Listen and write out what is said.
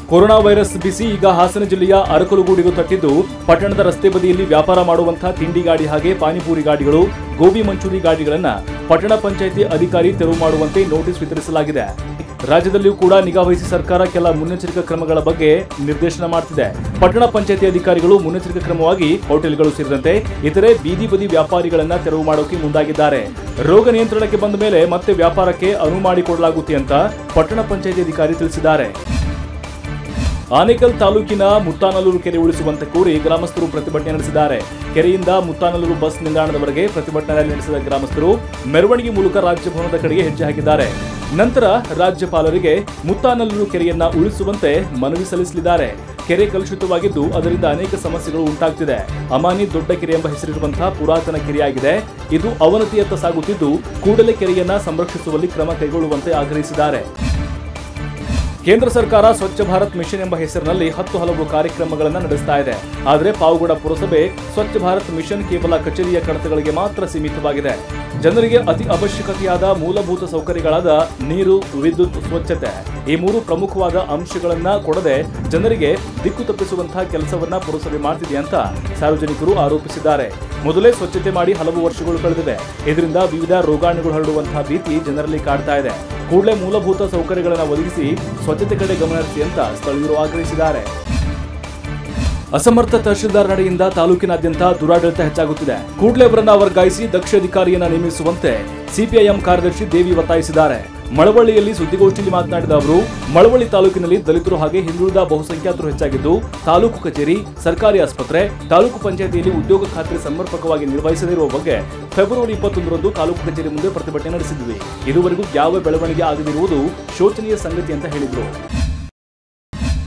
corona virus ಬಿಸಿ ಈಗ ಹಾಸನ ಜಿಲ್ಲೆಯ ಅರಕಲಗೂಡಿಗೂ ತಟ್ಟಿದ್ದು ಪಟ್ಟಣದ ರಸ್ತೆ ಬದಿಯಲ್ಲಿ ವ್ಯಾಪಾರ ಮಾಡುವಂತಹ ತಿಂಡಿ ಗಾಡಿ ಹಾಗೆ ಪಾನಿಪೂರಿ ಗಾಡಿಗಳು ಗೋಬಿ ಮಂಚೂರಿ ಗಾಡಿಗಳನ್ನ ಪಟ್ಟಣ ಪಂಚಾಯಿತಿ ಅಧಿಕಾರಿ ತೆರವು ಮಾಡುವಂತೆ ನೋಟಿಸ್ ವಿತರಿಸಲಾಗಿದೆ ರಾಜ್ಯದಲ್ಲಿಯೂ ಕೂಡ ನಿಗಾ ವಹಿಸಿ ಸರ್ಕಾರ ಕೆಲ ಮುನ್ನೆಚ್ಚರಿಕಾ ಕ್ರಮಗಳ ಬಗ್ಗೆ ನಿರ್ದೇಶನ ಮಾಡ್ತಿದೆ ಪಟ್ಟಣ ಪಂಚಾಯಿತಿ ಅಧಿಕಾರಿಗಳು ಮುನ್ನೆಚ್ಚರಿಕಾ ಕ್ರಮವಾಗಿ ಹೋಟೆಲ್ಗಳು ಸೇರಿದಂತೆ ಇತರೆ ಬೀದಿ ಬದಿ ವ್ಯಾಪಾರಿಗಳನ್ನ ತೆರವು ಮಾಡೋಕೆ ಮುಂದಾಗಿದ್ದಾರೆ ರೋಗ ನಿಯಂತ್ರಣಕ್ಕೆ ಬಂದ ಮೇಲೆ ಮತ್ತೆ ವ್ಯಾಪಾರಕ್ಕೆ ಅನುವು ಮಾಡಿಕೊಡಲಾಗುತ್ತೆ ಅಂತ ಪಟ್ಟಣ ಪಂಚಾಯಿತಿ ಅಧಿಕಾರಿ ತಿಳಿಸಿದ್ದಾರೆ ಆನೇಕಲ್ ತಾಲೂಕಿನ ಮುತ್ತಾನಲ್ಲೂರು ಕೆರೆ ಉಳಿಸುವಂತೆ ಕೋರಿ ಗ್ರಾಮಸ್ಥರು ಪ್ರತಿಭಟನೆ ನಡೆಸಿದ್ದಾರೆ ಕೆರೆಯಿಂದ ಮುತ್ತಾನಲ್ಲೂರು ಬಸ್ ನಿಲ್ದಾಣದವರೆಗೆ ಪ್ರತಿಭಟನಾ ರ್ಯಾಲಿ ನಡೆಸಿದ ಗ್ರಾಮಸ್ಥರು ಮೆರವಣಿಗೆ ಮೂಲಕ ರಾಜ್ಯಭವನದ ಕಡೆಗೆ ಹೆಜ್ಜೆ ಹಾಕಿದ್ದಾರೆ ನಂತರ ರಾಜ್ಯಪಾಲರಿಗೆ ಮುತ್ತಾನಲ್ಲೂರು ಕೆರೆಯನ್ನ ಉಳಿಸುವಂತೆ ಮನವಿ ಸಲ್ಲಿಸಲಿದ್ದಾರೆ ಕೆರೆ ಕಲುಷಿತವಾಗಿದ್ದು ಅದರಿಂದ ಅನೇಕ ಸಮಸ್ಯೆಗಳು ಉಂಟಾಗ್ತಿದೆ ಅಮಾನಿ ದೊಡ್ಡ ಕೆರೆ ಎಂಬ ಹೆಸರಿರುವಂತಹ ಪುರಾತನ ಕೆರೆಯಾಗಿದೆ ಇದು ಅವನತಿಯತ್ತ ಸಾಗುತ್ತಿದ್ದು ಕೂಡಲೇ ಕೆರೆಯನ್ನ ಸಂರಕ್ಷಿಸುವಲ್ಲಿ ಕ್ರಮ ಕೈಗೊಳ್ಳುವಂತೆ ಆಗ್ರಹಿಸಿದ್ದಾರೆ ಕೇಂದ್ರ ಸರ್ಕಾರ ಸ್ವಚ್ಛ ಭಾರತ್ ಮಿಷನ್ ಎಂಬ ಹೆಸರಿನಲ್ಲಿ ಹತ್ತು ಹಲವು ಕಾರ್ಯಕ್ರಮಗಳನ್ನು ನಡೆಸ್ತಾ ಇದೆ ಆದರೆ ಪಾವಗಡ ಪುರಸಭೆ ಸ್ವಚ್ಛ ಭಾರತ್ ಮಿಷನ್ ಕೇವಲ ಕಚೇರಿಯ ಕಡತಗಳಿಗೆ ಮಾತ್ರ ಸೀಮಿತವಾಗಿದೆ ಜನರಿಗೆ ಅತಿ ಅವಶ್ಯಕತೆಯಾದ ಮೂಲಭೂತ ಸೌಕರ್ಯಗಳಾದ ನೀರು ವಿದ್ಯುತ್ ಸ್ವಚ್ಛತೆ ಈ ಮೂರು ಪ್ರಮುಖವಾದ ಅಂಶಗಳನ್ನ ಕೊಡದೆ ಜನರಿಗೆ ದಿಕ್ಕು ತಪ್ಪಿಸುವಂತಹ ಕೆಲಸವನ್ನ ಪುರಸಭೆ ಮಾಡ್ತಿದೆ ಅಂತ ಸಾರ್ವಜನಿಕರು ಆರೋಪಿಸಿದ್ದಾರೆ ಮೊದಲೇ ಸ್ವಚ್ಛತೆ ಮಾಡಿ ಹಲವು ವರ್ಷಗಳು ಕಳೆದಿವೆ ಇದರಿಂದ ವಿವಿಧ ರೋಗಾಣುಗಳು ಹರಡುವಂತಹ ಭೀತಿ ಜನರಲ್ಲಿ ಕಾಡ್ತಾ ಇದೆ ಕೂಡಲೇ ಮೂಲಭೂತ ಸೌಕರ್ಯಗಳನ್ನು ಒದಗಿಸಿ ಸ್ವಚ್ಛತೆ ಕಡೆ ಗಮನ ಹರಿಸಿ ಅಂತ ಸ್ಥಳೀಯರು ಆಗ್ರಹಿಸಿದ್ದಾರೆ ಅಸಮರ್ಥ ತಹಶೀಲ್ದಾರ್ ನಡೆಯಿಂದ ತಾಲೂಕಿನಾದ್ಯಂತ ದುರಾಡಳಿತ ಹೆಚ್ಚಾಗುತ್ತಿದೆ ಕೂಡಲೇ ಅವರನ್ನ ವರ್ಗಾಯಿಸಿ ದಕ್ಷ ಅಧಿಕಾರಿಯನ್ನ ನೇಮಿಸುವಂತೆ ಸಿಪಿಐಎಂ ಕಾರ್ಯದರ್ಶಿ ದೇವಿ ಒತ್ತಾಯಿಸಿದ್ದಾರೆ ಮಳವಳ್ಳಿಯಲ್ಲಿ ಸುದ್ದಿಗೋಷ್ಠಿಯಲ್ಲಿ ಮಾತನಾಡಿದ ಅವರು ಮಳವಳ್ಳಿ ತಾಲೂಕಿನಲ್ಲಿ ದಲಿತರು ಹಾಗೆ ಹಿಂದುಳಿದ ಬಹುಸಂಖ್ಯಾತರು ಹೆಚ್ಚಾಗಿದ್ದು ತಾಲೂಕು ಕಚೇರಿ ಸರ್ಕಾರಿ ಆಸ್ಪತ್ರೆ ತಾಲೂಕು ಪಂಚಾಯತಿಯಲ್ಲಿ ಉದ್ಯೋಗ ಖಾತ್ರಿ ಸಮರ್ಪಕವಾಗಿ ನಿರ್ವಹಿಸದಿರುವ ಬಗ್ಗೆ ಫೆಬ್ರವರಿ ಇಪ್ಪತ್ತೊಂದರಂದು ತಾಲೂಕು ಕಚೇರಿ ಮುಂದೆ ಪ್ರತಿಭಟನೆ ನಡೆಸಿದ್ವಿ ಇದುವರೆಗೂ ಯಾವ ಬೆಳವಣಿಗೆ ಆಗದಿರುವುದು ಶೋಚನೀಯ ಸಂಗತಿ ಅಂತ ಹೇಳಿದರು